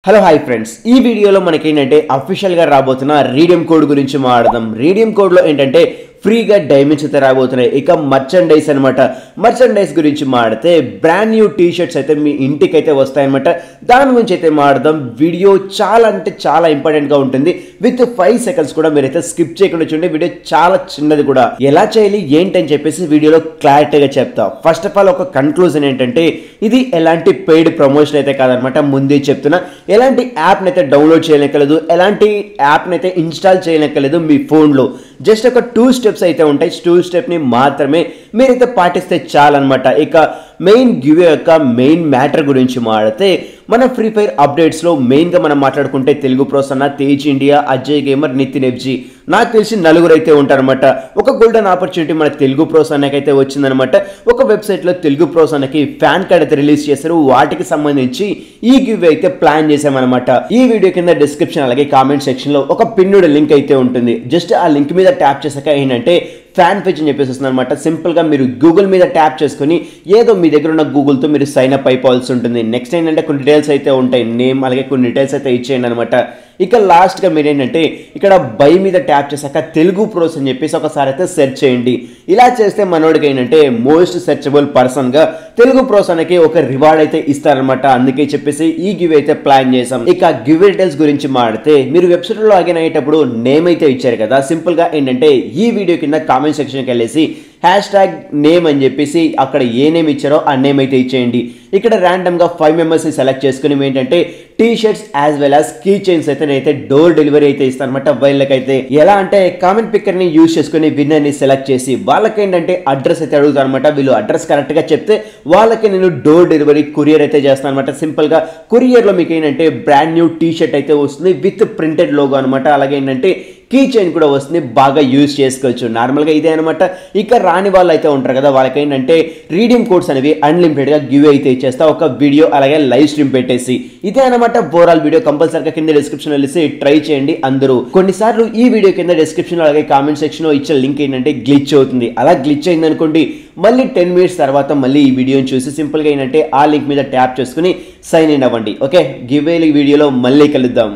hello hi friends ఈ వీడియోలో మనకి ఏంటంటే అఫీషియల్గా రాబోతున్న రీడియం కోడ్ గురించి మాట్లాడదాం రీడియం కోడ్లో ఏంటంటే ఫ్రీగా డైమండ్స్ అయితే రాబోతున్నాయి ఇక మర్చండైస్ అనమాట మర్చండైస్ గురించి మాడితే బ్రాండ్ న్యూ టీ షర్ట్స్ అయితే మీ ఇంటికి అయితే వస్తాయన్నమాట దాని గురించి అయితే మాడదాం వీడియో చాలా అంటే చాలా ఇంపార్టెంట్గా ఉంటుంది విత్ ఫైవ్ సెకండ్స్ కూడా మీరైతే స్కిప్ చేయకుండా చూడండి వీడియో చాలా చిన్నది కూడా ఎలా చేయాలి ఏంటని చెప్పేసి వీడియోలో క్లారిటీగా చెప్తా ఫస్ట్ ఆఫ్ ఆల్ ఒక కన్క్లూజన్ ఏంటంటే ఇది ఎలాంటి పెయిడ్ ప్రమోషన్ అయితే కాదనమాట ముందే చెప్తున్నా ఎలాంటి యాప్ని అయితే డౌన్లోడ్ చేయలేకలేదు ఎలాంటి యాప్ని అయితే ఇన్స్టాల్ చేయలేకలేదు మీ ఫోన్లో జస్ట్ ఒక టూ స్టెప్స్ అయితే ఉంటాయి టూ స్టెప్ని మాత్రమే మీరైతే పాటిస్తే చాలన్నమాట ఇక మెయిన్ గివ్ యొక్క మెయిన్ మ్యాటర్ గురించి మాడితే మన ఫ్రీ ఫైర్ అప్డేట్స్లో మెయిన్గా మనం మాట్లాడుకుంటే తెలుగు ప్రోస్ అన్న Tej India Ajay gamer Nitin FG నాకు తెలిసి నలుగురు అయితే ఉంటారనమాట ఒక గోల్డెన్ ఆపర్చునిటీ మన తెలుగు ప్రోస్ అన్నకైతే వచ్చిందనమాట ఒక వెబ్సైట్లో తెలుగు ప్రోస్ అన్నకి ఫ్యాన్ కార్డ్ అయితే రిలీజ్ చేశారు వాటికి సంబంధించి ఈ గివ్ అయితే ప్లాన్ చేసామన్నమాట ఈ వీడియో కింద డిస్క్రిప్షన్ అలాగే కామెంట్ సెక్షన్లో ఒక పిన్నుడు లింక్ అయితే ఉంటుంది జస్ట్ ఆ లింక్ మీద ట్యాప్ చేశాక ఏంటంటే ఫ్యాన్ పేజ్ అని చెప్పేసి వస్తుంది అనమాట సింపుల్గా మీరు గూగుల్ మీద ట్యాప్ చేసుకుని ఏదో మీ దగ్గర ఉన్న గూగుల్తో మీరు సైన్ అప్ అయిపోవాల్సి ఉంటుంది నెక్స్ట్ ఏంటంటే కొన్ని డీటెయిల్స్ అయితే ఉంటాయి నేమ్ అలాగే కొన్ని డీటెయిల్స్ అయితే ఇచ్చేయండి అనమాట ఇక లాస్ట్గా మీరు ఏంటంటే ఇక్కడ బై మీద ట్యాప్ చేశాక తెలుగు ప్రోస్ అని చెప్పేసి ఒకసారి అయితే సెర్చ్ చేయండి ఇలా చేస్తే మనోడికి ఏంటంటే మోస్ట్ సెర్చబుల్ పర్సన్గా తెలుగు ప్రోస్ అనేది ఒక రివార్డ్ అయితే ఇస్తారనమాట అందుకే చెప్పేసి ఈ గివ్ అయితే ప్లాన్ చేసాం ఇక గివ్ డీటెయిల్స్ గురించి మాడితే మీరు వెబ్సైట్లో లాగిన్ అయ్యేటప్పుడు నేమ్ అయితే ఇచ్చారు కదా సింపుల్గా ఏంటంటే ఈ వీడియో కింద కామెంట్ సెక్షన్కి వెళ్ళేసి హ్యాష్ ట్యాగ్ నేమ్ అని చెప్పేసి అక్కడ ఏ నేమ్ ఇచ్చారో ఆ నేమ్ అయితే ఇచ్చేయండి ఇక్కడ ర్యాండమ్గా ఫైవ్ మెంబర్స్ని సెలెక్ట్ చేసుకుని ఏంటంటే T shirts as well as key chains అయితే నేనైతే డోర్ డెలివరీ అయితే ఇస్తాను అనమాట వీళ్ళకైతే ఎలా అంటే కామెంట్ పిక్కర్ని యూజ్ చేసుకుని విన్నర్ని సెలెక్ట్ చేసి వాళ్ళకి ఏంటంటే అడ్రస్ అయితే అడుగుతాను అనమాట వీళ్ళు అడ్రస్ కరెక్ట్గా చెప్తే వాళ్ళకి నేను డోర్ డెలివరీ కొరియర్ అయితే చేస్తాను అనమాట సింపుల్గా కొరియర్లో మీకు ఏంటంటే బ్రాండ్ న్యూ టీ షర్ట్ అయితే వస్తుంది విత్ ప్రింటెడ్ లోగో అనమాట అలాగే ఏంటంటే కీ చైన్ కూడా వస్తుంది బాగా యూజ్ చేసుకోవచ్చు నార్మల్గా ఇదే అనమాట ఇక రాని వాళ్ళు అయితే ఉంటారు కదా వాళ్ళకి ఏంటంటే రీడింగ్ కోడ్స్ అనేవి అన్లిమిటెడ్గా గివ్ అయితే ఇచ్చేస్తా ఒక వీడియో అలాగే లైవ్ స్ట్రీమ్ పెట్టేసి ఇదే అనమాట ఓవరాల్ వీడియో కంపల్సరీగా కింద డిస్క్రిప్షన్ వెళ్ళేసి ట్రై చేయండి అందరూ కొన్నిసార్లు ఈ వీడియో కింద డిస్క్రిప్షన్ అలాగే కామెంట్ సెక్షన్ ఇచ్చే లింక్ ఏంటంటే గ్లిచ్ అవుతుంది అలా గ్లిచ్ అయింది అనుకోండి మళ్ళీ టెన్ మినిట్స్ తర్వాత మళ్ళీ ఈ వీడియోని చూసి సింపుల్గా ఏంటంటే ఆ లింక్ మీద ట్యాప్ చేసుకుని సైన్ ఇన్ అవ్వండి ఓకే గివ్ వీడియోలో మళ్ళీ కలుద్దాం